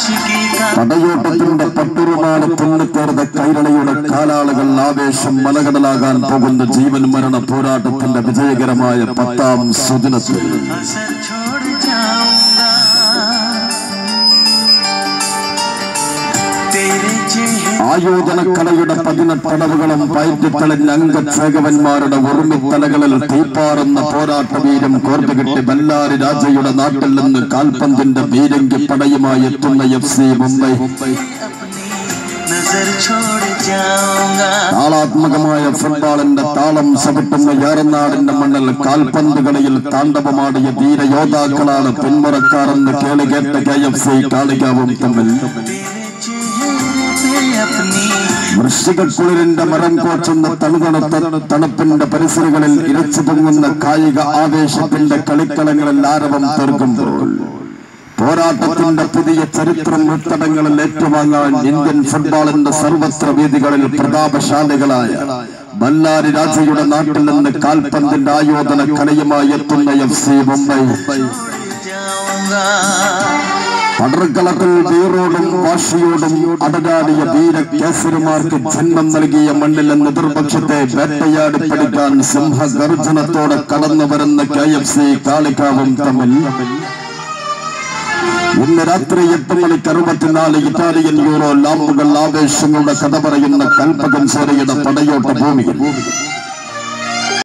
आशिकी का പടയോട്ടത്തിന്റെ പട്ടുറുമാണ് തുന്നിത്തേർന്ന കൈരളിയുടെ കാലാളുകൾ ആവേശം മലകടലാകാൻ പോകുന്ന ജീവൻ മരണ പോരാട്ടത്തിന്റെ വിജയകരമായ പത്താം സുദിനത്തിൽ असर छोड़ जाऊंगा तेरे चेहरे ആയോധനക്കലയുടെ പതിനെട്ടടവുകളും പയറ്റിത്തളിഞ്ഞ അംഗക്ഷേകവന്മാരുടെ ഉറുമിത്തലകളിൽ തീപ്പാറുന്ന പോരാട്ടവീരം കോർത്തുകിട്ടി ബല്ലാരി രാജയുടെ നാട്ടിൽ നിന്ന് കാൽപന്തിന്റെ വീരങ്കി പടയുമായി എത്തുന്ന എഫ് സി മുംബൈ अपनी नजर छोड़ जाऊंगा താളാത്മകമായ ഫുട്ബോളിന്റെ താളം ചവിട്ടുന്ന ഏറനാടിന്റെ മണ്ണിൽ കാൽപന്ത് കളിയിൽ താണ്ഡവമാടിയ ധീരയോദ്ധാക്കളാണ് പിന്മുറക്കാരെന്ന് കേളുകേട്ട കെ എഫ് സി കാളികാവും തമ്മിൽ तेरे चेहरे पे अपनी വൃശ്ചികക്കുളിരിന്റെ മരം കോച്ചുന്ന തണുതണുത്ത തണുപ്പിന്റെ പരിസരങ്ങളിൽ ഇരച്ചു പൊങ്ങുന്ന കായിക ആവേശത്തിന്റെ കളിക്കളങ്ങളിൽ ആരവം തീർക്കുമ്പോൾ പോരാട്ടത്തിന്റെ പുതിയ ചരിത്രം മുത്തടങ്ങളിൽ ഏറ്റുവാങ്ങാൻ ഇന്ത്യൻ ഫുട്ബോളിന്റെ സർവത്ര വേദികളിൽ പ്രതാപശാലികളായ ബല്ലാരി രാജയുടെ നാട്ടിൽ നിന്ന് കാൽപന്തിന്റെ ആയോധന കലയുമായി എത്തുന്ന എഫ് സി മുംബൈ जाऊंगा പടർക്കളത്തിൽ വീറോടും വാശിയോടും അടരാടിയ വീര കേസരിമാർക്ക് ജന്മം നൽകിയ മണ്ണിലെ എതിർപക്ഷത്തെ വേട്ടയാടി പഠിക്കാൻ സിംഹഗർജനത്തോടെ കടന്നു വരുന്ന കെ എഫ് സി കാളിക്കാവും തമ്മിൽ ഇന്ന് രാത്രി എട്ട് മണിക്ക് അറുപത്തിനാല് ഇറ്റാലിയൻ യൂറോ ലാമ്പുകൾ ആവേശങ്ങളുടെ കഥ പറയുന്ന കൽപ്പകൻ സേനയുടെ പടയോട്ട ഭൂമിയിൽ